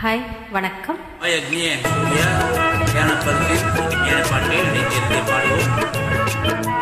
Hi வணக்கம் அக்னிய சூர்யா ஞானப்பருக்கு ஞான பாட்டை இணைந்திருந்தே பாடுவோம்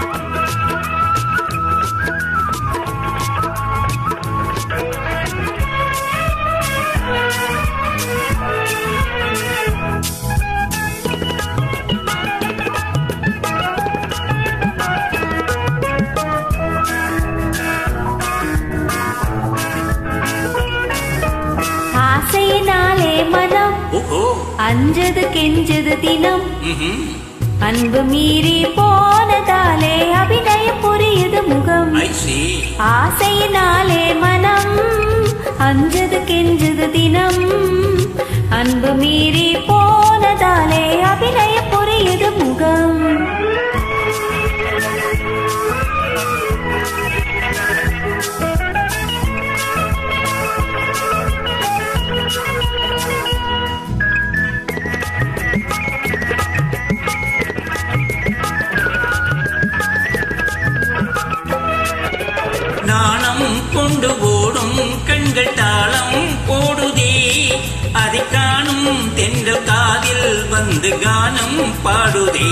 ஆசையினாலே மனம் ஓஹோ அஞ்சது கெஞ்சது தினம் ம்ஹும். அன்பு மீறி போனதாலே அபிநயம் புரியுது முகம் I see. ஆசையினாலே மனம் அஞ்சது கெஞ்சது தினம் அன்பு மீறி போனதாலே அபிநயம் புரியுது முகம் நாணம் கொண்டு ஓடும் கண்கள் தாளம் போடுதே அதை காணும் தென்றல் காதில் வந்து கானம் பாடுதே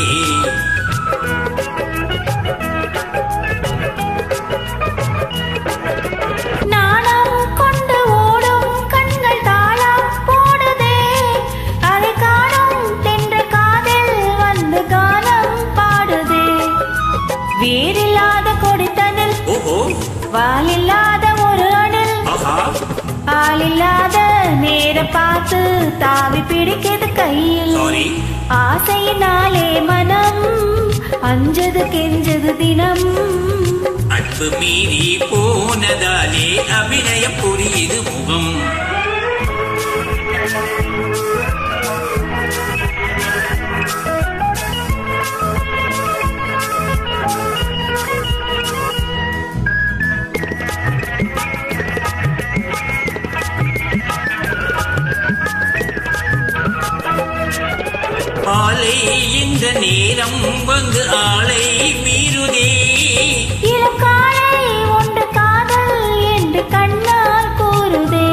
நாணம் கொண்டு ஓடும் கண்கள் தாளம் போடுதே அதை காணும் தென்ற காதில் வந்து கானம் பாடுதே வேறில்லாத கொடித்தனில் ஓஹோ வாலில்லாத ஒரு அணில் ஆஹா ஆளில்லாத நேரம் பார்த்து தாவி பிடிக்குது கையில் சாரி ஆசையினாலே மனம் அஞ்சது கெஞ்சது தினம் அன்பு மீறி போனதாலே அபிநயம் புரியுது முகம் ஆலை இந்த நேரம் வந்து ஆளை மீறுதே இளக்காலை உண்டு காதல் என்று கண்ணால் கூறுதே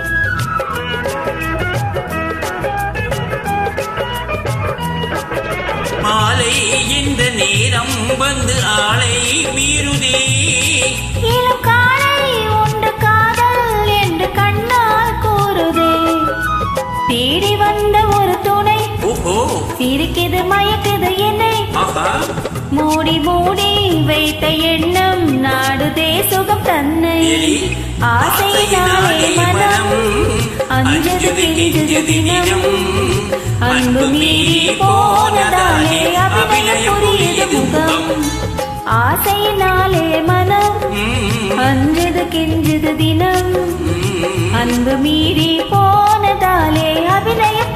மாலை இந்த நேரம் வந்து ஆளை மீறுதே இளக்காலை உண்டு காதல் என்று கண்ணால் கூறுதே தேடி வந்த ஒரு துணை ஓஹோ சிரிக்குது மயக்குது என்னை ஆஹா மூடி மூடி வைத்த எண்ணம் நாடுதே சுகம் தன்னை எலி ஆசையினாலே மனம் அஞ்சது கெஞ்சது தினம் அன்பு மீறி போனதாலே அபிநயம் புரியுது முகம் ஆசையினாலே மனம் ம், அஞ்சது கெஞ்சது தினம் ம். அன்பு மீறி போனதாலே அபிநயம்